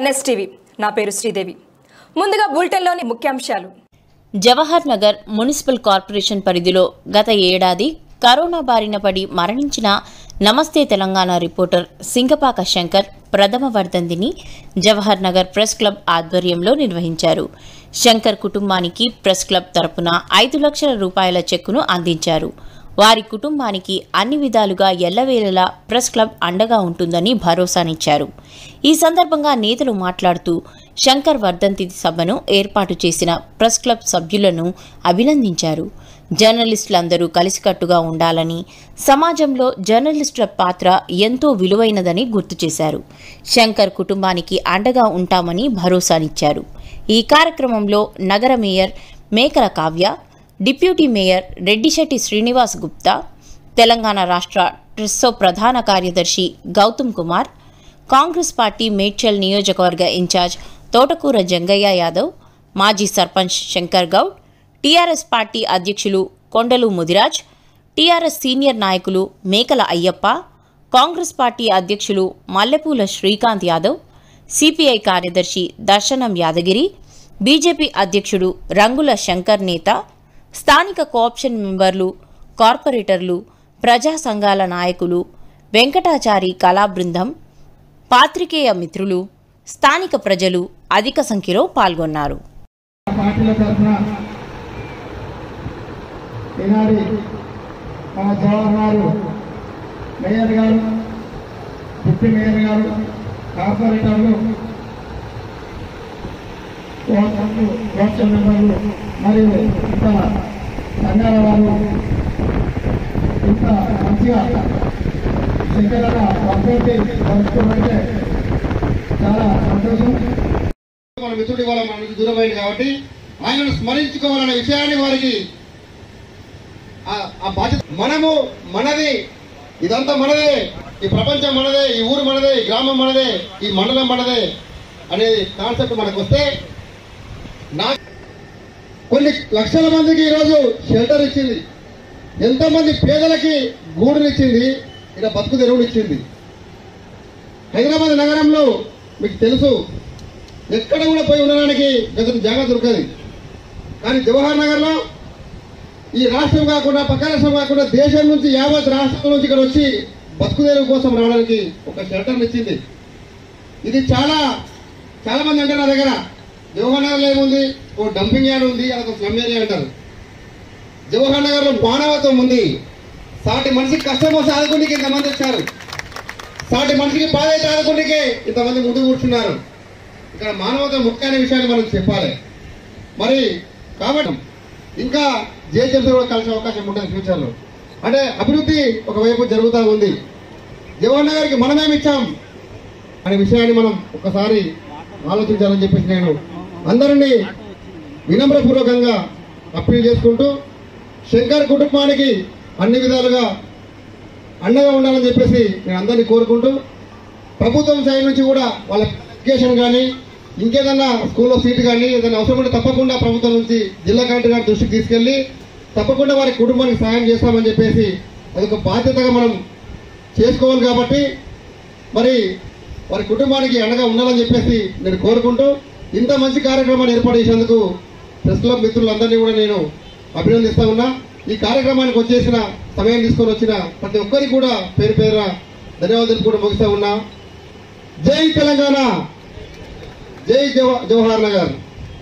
NSTV నా పేరు శ్రీదేవి ముందుగా బులెటిన్లోని ముఖ్యాంశాలు జవహర్ నగర్ మున్సిపల్ కార్పొరేషన్ పరిధిలో గత ఏడాది కరోనా బారిన పడి మరణించిన నమస్తే తెలంగాణ రిపోర్టర్ సింగపాక శంకర్ ప్రథమ వర్ధంతిని జవహర్ నగర్ ప్రెస్ క్లబ్ ఆధ్వర్యంలో నిర్వహించారు శంకర్ కుటుంబానికి ప్రెస్ క్లబ్ తరపున ఐదు లక్షల రూపాయల చెక్కును అందించారు వారి కుటుంబానికి అన్ని విధాలుగా ఎల్లవేళలా ప్రెస్ క్లబ్ అండగా ఉంటుందని భరోసానిచ్చారు ఈ సందర్భంగా నేతలు మాట్లాడుతూ శంకర్ వర్ధంతి సభను ఏర్పాటు చేసిన ప్రెస్ క్లబ్ సభ్యులను అభినందించారు జర్నలిస్టులందరూ కలిసికట్టుగా ఉండాలని సమాజంలో జర్నలిస్టుల పాత్ర ఎంతో విలువైనదని గుర్తు చేశారు శంకర్ కుటుంబానికి అండగా ఉంటామని భరోసానిచ్చారు ఈ కార్యక్రమంలో నగర mayor Mekala Kavya deputy mayor Reddishetty Srinivas Gupta Telangana రాష్ట్ర ట్రిస్సో ప్రధాన కార్యదర్శి గౌతమ్ కుమార్ కాంగ్రెస్ పార్టీ మేడ్చల్ నియోజకవర్గ ఇన్ఛార్జ్ తోటకూర జంగయ్య యాదవ్ మాజీ సర్పంచ్ శంకర్ గౌడ్ టీఆర్ఎస్ పార్టీ అధ్యక్షులు కొండలు ముదిరాజ్ టీఆర్ఎస్ సీనియర్ నాయకులు మేకల అయ్యప్ప కాంగ్రెస్ పార్టీ అధ్యక్షులు మల్లెపూల శ్రీకాంత్ యాదవ్ సిపిఐ కార్యదర్శి దర్శనం యాదగిరి బీజేపీ అధ్యక్షుడు రంగుల శంకర్ నేత స్థానిక కోఆప్షన్ మెంబర్లు కార్పొరేటర్లు ప్రజా సంఘాల నాయకులు వెంకటాచారి కళాబృందం పాత్రికేయ మిత్రులు స్థానిక ప్రజలు అధిక సంఖ్యలో పాల్గొన్నారు పార్టీల తరఫున ఈనాటి మన జవహర్ గారు మేయర్ గారు డిప్యూటీ మేయర్ గారు కార్పొరేటర్లు కోర్టు మెంబర్లు మరియు ఇంత సంఘాల వారు ఇంత మంచిగా శంకరన్న వర్ధంతి జరుపుకోమంటే చాలా సంతోషం మన మిత్రుడి వల్ల మన నుంచి దూరమైంది కాబట్టి ఆయనను స్మరించుకోవాలనే విషయాన్ని వారికి ఆ- ఆ బాధ్యత మనము మనది ఇదంతా మనదే ఈ ప్రపంచం మనదే ఈ ఊరు మనదే ఈ గ్రామం మనదే ఈ మండలం మనదే అనేది కాన్సెప్ట్ మనకు వస్తే నా కొన్ని లక్షల మందికి ఈరోజు షెల్టర్ ఇచ్చింది ఎంతమంది పేదలకి గూడునిచ్చింది ఇలా బతుకు తెరువునిచ్చింది హైదరాబాద్ నగరంలో మీకు తెలుసు ఎక్కడ కూడా పోయి ఉండడానికి గత జాగా దొరకదు కానీ జవహర్ నగర్లో ఈ రాష్ట్రం కాకుండా పక్క రాష్ట్రం కాకుండా దేశం నుంచి యావత్ రాష్ట్రం నుంచి ఇక్కడ వచ్చి బతుకుదేరు కోసం రావడానికి ఒక షెల్టర్ ఇచ్చింది ఇది చాలా చాలా మంది అంటారు నా దగ్గర జవహర్ నగర్లో ఏముంది ఓ డంపింగ్ యార్డ్ ఉంది అదొక స్లమ్ ఏరియా అంటారు జవహర్ నగర్లో మానవత్వం ఉంది సాటి మనిషికి కష్టం వస్తే ఆదుకుంటే ఇంతమంది వచ్చారు సాటి మనిషికి బాధ అయితే ఆదుకుంటే ఇంతమంది ముందు కూర్చున్నారు ఇక్కడ మానవత ముఖ్య అనే విషయాన్ని మనం చెప్పాలి మరి కాబట్టి ఇంకా జేహెచ్ఎంసీ కూడా కలిసే అవకాశం ఉంటుంది ఫ్యూచర్లో అంటే అభివృద్ధి ఒకవైపు జరుగుతూ ఉంది జవహర్ నగర్కి మనమేమి ఇచ్చాం అనే విషయాన్ని మనం ఒకసారి ఆలోచించాలని చెప్పేసి నేను అందరినీ వినమ్రపూర్వకంగా అప్పీల్ చేసుకుంటూ శంకర్ కుటుంబానికి అన్ని విధాలుగా అండగా ఉండాలని చెప్పేసి నేను అందరినీ కోరుకుంటూ ప్రభుత్వం సైడ్ నుంచి కూడా వాళ్ళ ఎడ్యుకేషన్ కానీ ఇంకేదన్నా స్కూల్లో సీట్ కానీ ఏదైనా అవసరం ఉంటే తప్పకుండా ప్రభుత్వం నుంచి జిల్లా కలెక్టర్ గారి దృష్టికి తీసుకెళ్లి తప్పకుండా వారి కుటుంబానికి సహాయం చేస్తామని చెప్పేసి అదొక బాధ్యతగా మనం చేసుకోవాలి కాబట్టి మరి వారి కుటుంబానికి అండగా ఉండాలని చెప్పేసి నేను కోరుకుంటూ ఇంత మంచి కార్యక్రమాన్ని ఏర్పాటు చేసేందుకు ప్రెస్ క్లబ్ మిత్రులందరినీ కూడా నేను అభినందిస్తా ఉన్నా ఈ కార్యక్రమానికి వచ్చేసిన సమయం తీసుకొని వచ్చిన ప్రతి ఒక్కరికి కూడా పేరు పేరున ధన్యవాదాలు కూడా ముగిస్తా ఉన్నా జై తెలంగాణ జై జవ- Jawahar Nagar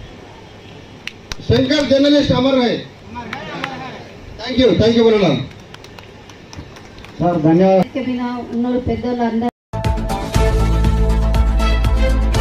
Shankar journalist Amar Rai thank you thank you మనలా సార్ ధన్యవాదాలు మీద ఉన్నోళ్ళు పెద్దోళ్ళు అందరూ